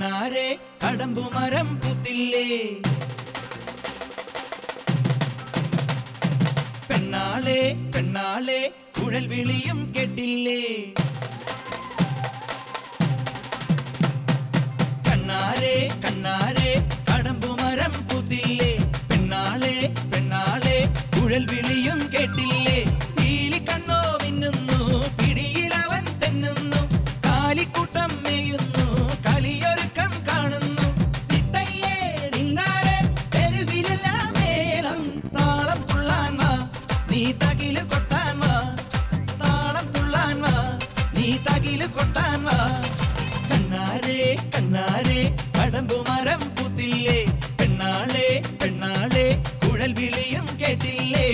കണ്ണാരെ കടമ്പുമരം പുത്തില്ലേ പെണ്ണാളെ പെണ്ണാളെ കുഴൽ വിളിയും കേട്ടില്ലേ കണ്ണാരെ കണ്ണാരെ കടമ്പുമരം പുത്തില്ലേ പെണ്ണാളെ പെണ്ണാളെ കുഴൽ വിളിയും കേട്ടില്ലേ പീലി കണ്ണോ മിന്നുന്നു പിടിയിലവൻ തെന്നുന്നു കാലിക്കൂട്ടം മേയുന്നു കളിയൊരുക്കം കാണുന്നു തിത്തയ്യേ നിന്നാരെ തെരുവിലെല്ലാം മേളം താളം തുള്ളാൻ വാ നീ തകില് കൊട്ടാൻ വാ താളം തുള്ളാൻ വാ നീ തകില് കൊട്ടാൻ വാ കണ്ണാരെ കണ്ണാരെ കടമ്പുമരം പൂത്തില്ലേ പെണ്ണാളെ പെണ്ണാളെ കുഴൽ വിളിയും കേട്ടില്ലേ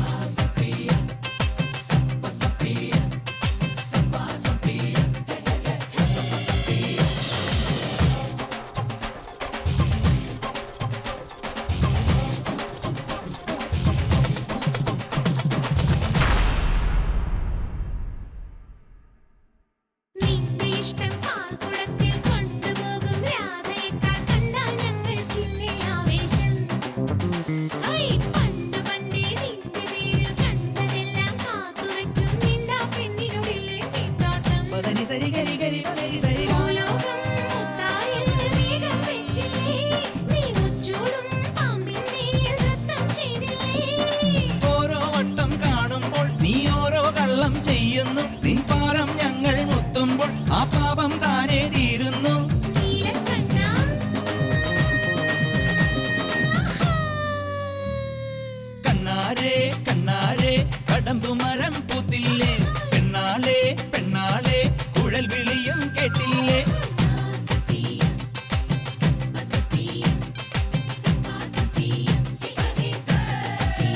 നിന്റെ ഇഷ്ടം പാൽക്കുടത്തിൽ കൊണ്ടുപോകും രാധയേക്കാൾ കണ്ടാൽ ഞങ്ങൾക്കില്ലേ ആവേശം ഹൈ പണ്ട് പണ്ടേ നിന്റെ വീട്ടിൽ കണ്ടതെല്ലാം കാത്തുവെക്കും നിന്റെ പെണ്ണിനുള്ളിലെ പിന്നാട്ടം പതനി സരി ഗരി ഗരി പതനി സരി ഗ. ഭൂലോകം മുത്തായിൽ വേഗം വെച്ചില്ലേ നീ ഉച്ചൂടും പാമ്പിൻ മേൽ നൃത്തം ചെയ്തില്ലേ ഓരോ വട്ടം കാണുമ്പോൾ നീ ഓരോ കള്ളം ചെയ്യുന്നു നിൻ പാലം ഞങ്ങൾ മുത്തുമ്പോൾ ആ പാപം താനേ തീരുന്നു നീലക്കണ്ണാ കണ്ണാരെ കണ്ണാരെ കടമ്പുമരം പൂത്തില്ലേ പെണ്ണാളെ പെണ്ണാളെ കുഴൽ വിളിയും കേട്ടില്ലേ സസപിയ സപസപിയ സപസപിയ ഹേ സസപിയ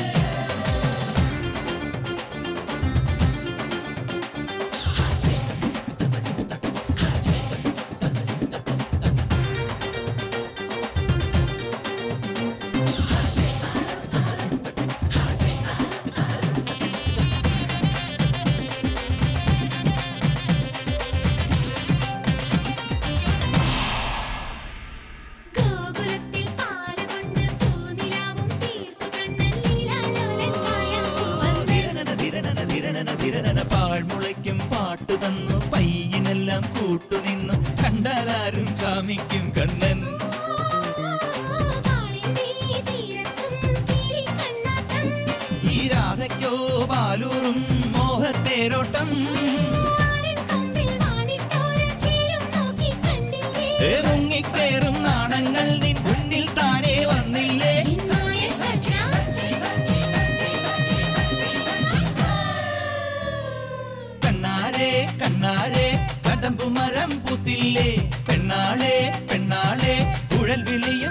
ഗോകുലത്തിൽ പാലുകൊണ്ട് പൂനിലാവും തീർത്തു കണ്ണൻ ലീലാലോലൻ കായാപ്പൂവൻ ധിരനന ധിരനന ധിരനന ധിരനന പാഴ്മുളയ്ക്കും പാട്ടു തന്നു പയ്യനെല്ലാം കൂട്ടുനിന്നു കണ്ടാലാരും കാമിക്കും കണ്ണൻ കാളിന്തി തീരത്തും കിളിക്കണ്ണാട്ടം ഈ രാധയ്ക്കോ പാലൂറും മോഹത്തേരോട്ടം ആരിൻ കൊമ്പിൽ വാണിട്ടോര ചില്ലും നോക്കി കണ്ടില്ലേ ഏ മുങ്ങിക്കേറും നാണങ്ങൾ നിൻ മുന്നിൽ താനേ വന്നില്ലേ നിന്നായ കണ്ണാ കണ്ണാരെ കണ്ണാരെ കടമ്പുമരം പൂത്തില്ലേ പെണ്ണാളെ പെണ്ണാളെ കുഴൽ വിളിയ